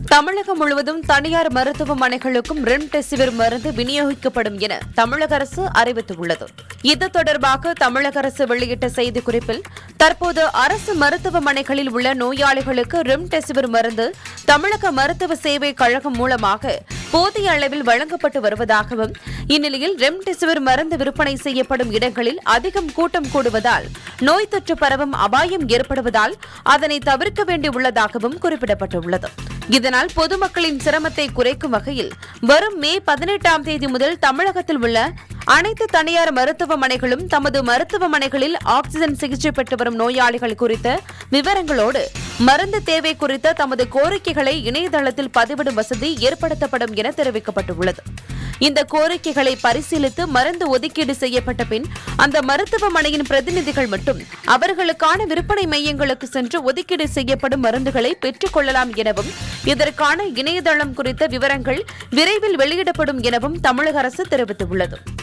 தமிழகம் முழுவதும் தனியார் மருத்துவமனைகளுக்கும் ரெம்டெசிவிர் மருந்து விநியோகிக்கப்படும் என தமிழக அரசு அறிவித்துள்ளது இது தொடர்பாக தமிழக அரசு வெளியிட்ட செய்திக்குறிப்பில் தற்போது அரசு மருத்துவமனைகளில் உள்ள நோயாளிகளுக்கு ரெம்டெசிவிர் மருந்து தமிழக மருத்துவ சேவை கழகம் மூலமாக போதிய அளவில் வழங்கப்பட்டு வருவதாகவும் இந்நிலையில் ரெம்டெசிவிர் மருந்து விற்பனை செய்யப்படும் இடங்களில் அதிகம் கூட்டம் கூடுவதால் நோய் தொற்று பரவும் அபாயம் ஏற்படுவதால் அதனை தவிர்க்க வேண்டியுள்ளதாகவும் குறிப்பிடப்பட்டுள்ளது இதனால் பொதுமக்களின் சிரமத்தை குறைக்கும் வகையில் வரும் மே பதினெட்டாம் தேதி முதல் தமிழகத்தில் உள்ள அனைத்து தனியார் மருத்துவமனைகளும் தமது மருத்துவமனைகளில் ஆக்ஸிஜன் சிகிச்சை பெற்று வரும் நோயாளிகள் குறித்த விவரங்களோடு மருந்து தேவை குறித்த தமது கோரிக்கைகளை இணையதளத்தில் பதிவிடும் வசதி ஏற்படுத்தப்படும் என தெரிவிக்கப்பட்டுள்ளது இந்த கோரிக்கைகளை பரிசீலித்து மருந்து ஒதுக்கீடு செய்யப்பட்ட பின் அந்த மருத்துவமனையின் பிரதிநிதிகள் மட்டும் அவர்களுக்கான விற்பனை மையங்களுக்கு சென்று ஒதுக்கீடு செய்யப்படும் மருந்துகளை பெற்றுக் கொள்ளலாம் எனவும் இதற்கான இணையதளம் குறித்த விவரங்கள் விரைவில் வெளியிடப்படும் எனவும் தமிழக அரசு தெரிவித்துள்ளது